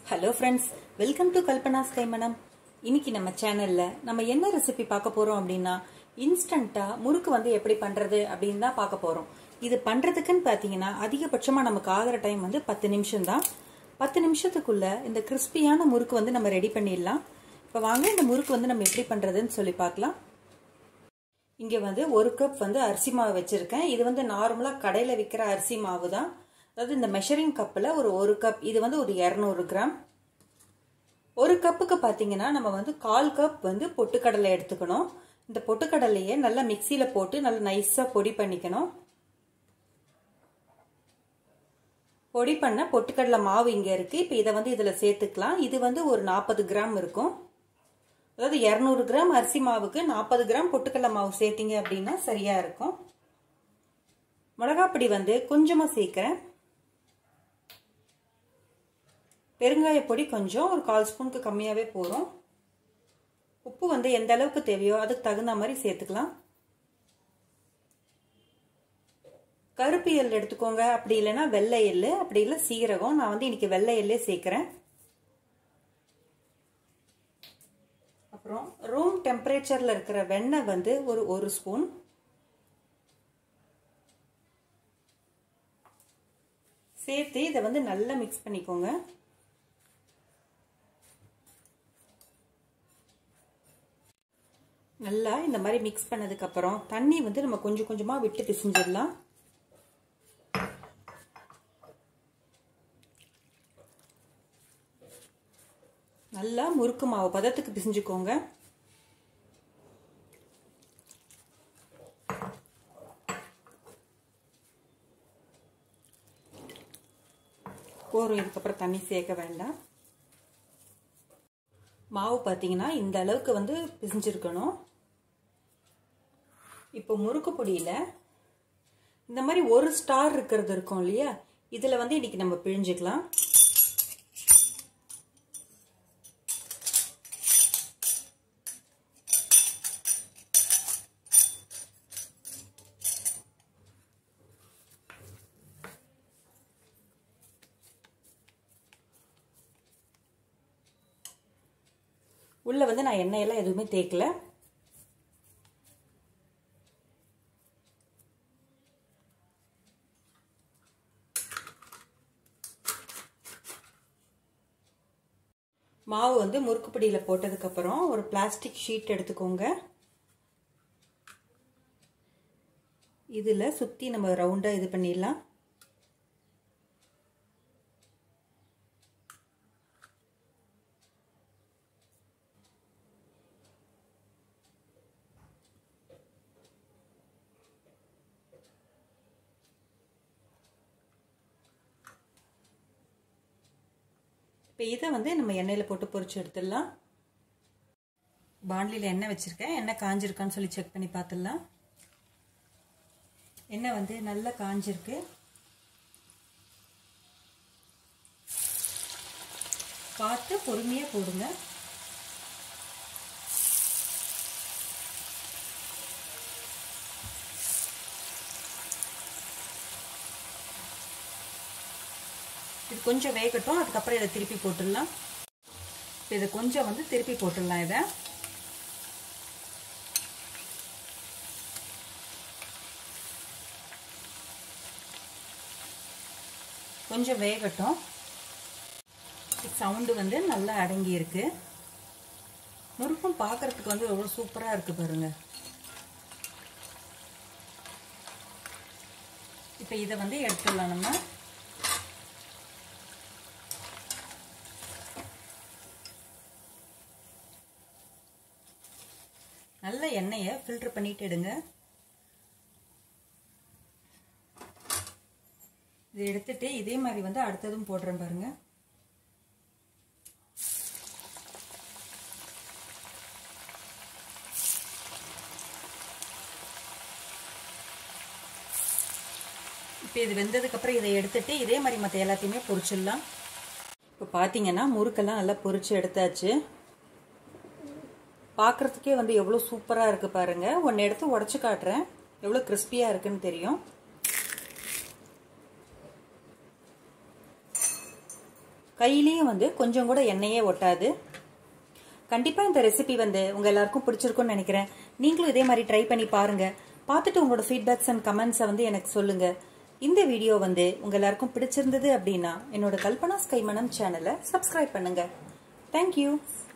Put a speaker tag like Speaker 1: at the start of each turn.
Speaker 1: hello friends welcome to Kalpana's கைமணம் இன்னைக்கு நம்ம சேனல்ல நம்ம என்ன ரெசிபி பார்க்க போறோம் அப்படின்னா இன்ஸ்டண்டா முறுக்கு வந்து எப்படி பண்றது அப்படின்னு தான் பார்க்க போறோம் இது பண்றதுக்குன்னு பாத்தீங்கன்னா அதிகபட்சமா நமக்கு ஆகிற டைம் வந்து பத்து நிமிஷம் தான் பத்து நிமிஷத்துக்குள்ள இந்த கிறிஸ்பியான முறுக்கு வந்து நம்ம ரெடி பண்ணிடலாம் இப்போ வாங்க இந்த முறுக்கு வந்து நம்ம எப்படி பண்றதுன்னு சொல்லி பார்க்கலாம் இங்க வந்து ஒரு கப் வந்து அரிசி மாவு வச்சிருக்கேன் இது வந்து நார்மலா கடையில விற்கிற அரிசி மாவு தான் அதாவது இந்த மெஷரிங் கப்பில் ஒரு ஒரு கப் இது வந்து ஒரு இரநூறு கிராம் ஒரு கப்புக்கு பார்த்தீங்கன்னா நம்ம வந்து கால் கப் வந்து பொட்டுக்கடலை எடுத்துக்கணும் இந்த பொட்டுக்கடலையை நல்லா மிக்சியில் போட்டு நல்லா நைஸாக பொடி பண்ணிக்கணும் பொடி பண்ண பொட்டுக்கடலை மாவு இங்கே இருக்குது இப்போ இதை வந்து இதில் சேர்த்துக்கலாம் இது வந்து ஒரு நாற்பது கிராம் இருக்கும் அதாவது இரநூறு கிராம் அரிசி மாவுக்கு நாற்பது கிராம் பொட்டுக்கடலை மாவு சேர்த்திங்க அப்படின்னா சரியாக இருக்கும் மிளகாப்பொடி வந்து கொஞ்சமாக சேர்க்குறேன் பெருங்காய பொடி கொஞ்சம் ஒரு கால் ஸ்பூனுக்கு கம்மியாகவே போதும் உப்பு வந்து எந்த அளவுக்கு தேவையோ அதுக்கு தகுந்த மாதிரி சேர்த்துக்கலாம் கருப்பு எள் எடுத்துக்கோங்க அப்படி இல்லைன்னா வெள்ளை எள் அப்படி இல்லை சீரகம் நான் வந்து இன்னைக்கு வெள்ளை எள்ளே சேர்க்குறேன் அப்புறம் ரூம் டெம்பரேச்சரில் இருக்கிற வெண்ணெய் வந்து ஒரு ஒரு ஸ்பூன் சேர்த்து இதை வந்து நல்லா மிக்ஸ் பண்ணிக்கோங்க நல்லா இந்த மாதிரி மிக்ஸ் பண்ணதுக்கப்புறம் தண்ணி வந்து நம்ம கொஞ்சம் கொஞ்சமாக விட்டு பிசிஞ்சிடலாம் நல்லா முறுக்கு மாவு பதத்துக்கு பிசிஞ்சுக்கோங்க போரும் இதுக்கப்புறம் தண்ணி சேர்க்க வேண்டாம் மாவு பார்த்தீங்கன்னா இந்த அளவுக்கு வந்து பிசிஞ்சிருக்கணும் இப்போ முறுக்கு பொடியில் இந்த மாதிரி ஒரு ஸ்டார் இருக்கிறது இருக்கும் இல்லையா இதில் வந்து இன்னைக்கு நம்ம பிழிஞ்சுக்கலாம் உள்ள வந்து நான் எண்ணெயெல்லாம் எதுவுமே தேக்கல மாவு வந்து முறுக்கு பிடியில் போட்டதுக்கப்புறம் ஒரு பிளாஸ்டிக் ஷீட் எடுத்துக்கோங்க இதில் சுற்றி நம்ம ரவுண்டாக இது பண்ணிடலாம் இப்போ இதை வந்து நம்ம எண்ணெயில் போட்டு பொரிச்சு எடுத்துடலாம் பாண்டிலியில் எண்ணெய் வச்சுருக்கேன் எண்ணெய் காஞ்சிருக்கான்னு சொல்லி செக் பண்ணி பார்த்துடலாம் எண்ணெய் வந்து நல்லா காஞ்சிருக்கு பார்த்து பொறுமையாக போடுங்க இது கொஞ்சம் வேகட்டும் அதுக்கப்புறம் இதை திருப்பி போட்டுடலாம் இதை கொஞ்சம் வந்து திருப்பி போட்டுடலாம் இதை கொஞ்சம் வேகட்டும் சவுண்டு வந்து நல்லா அடங்கி இருக்கு முறுக்கும் பார்க்கறதுக்கு வந்து எவ்வளோ சூப்பராக இருக்கு பாருங்க இப்போ இதை வந்து எடுத்துடலாம் நம்ம நல்ல எண்ணெயை ஃபில்டர் பண்ணிட்டு எடுங்க இதை எடுத்துட்டு இதே மாதிரி வந்து அடுத்ததும் போடுறேன் பாருங்க இப்போ இது வெந்ததுக்கப்புறம் இதை எடுத்துட்டு இதே மாதிரி மற்ற எல்லாத்தையுமே பொரிச்சிடலாம் இப்போ பார்த்தீங்கன்னா முறுக்கெல்லாம் நல்லா பொரிச்சு எடுத்தாச்சு பார்க்குறதுக்கே வந்து எவ்வளோ சூப்பராக இருக்குது பாருங்கள் ஒன்று எடுத்து உடச்சி காட்டுறேன் எவ்வளோ கிறிஸ்பியாக இருக்குன்னு தெரியும் கையிலையும் வந்து கொஞ்சம் கூட எண்ணெயே ஒட்டாது கண்டிப்பா இந்த ரெசிபி வந்து உங்க எல்லாருக்கும் பிடிச்சிருக்கும்னு நினைக்கிறேன் நீங்களும் இதே மாதிரி ட்ரை பண்ணி பாருங்க பார்த்துட்டு உங்களோட ஃபீட்பேக்ஸ் அண்ட் கமெண்ட்ஸை வந்து எனக்கு சொல்லுங்க இந்த வீடியோ வந்து உங்க எல்லாருக்கும் பிடிச்சிருந்தது அப்படின்னா என்னோட கல்பனா ஸ்கைமனம் சேனலை சப்ஸ்கிரைப் பண்ணுங்க தேங்க்யூ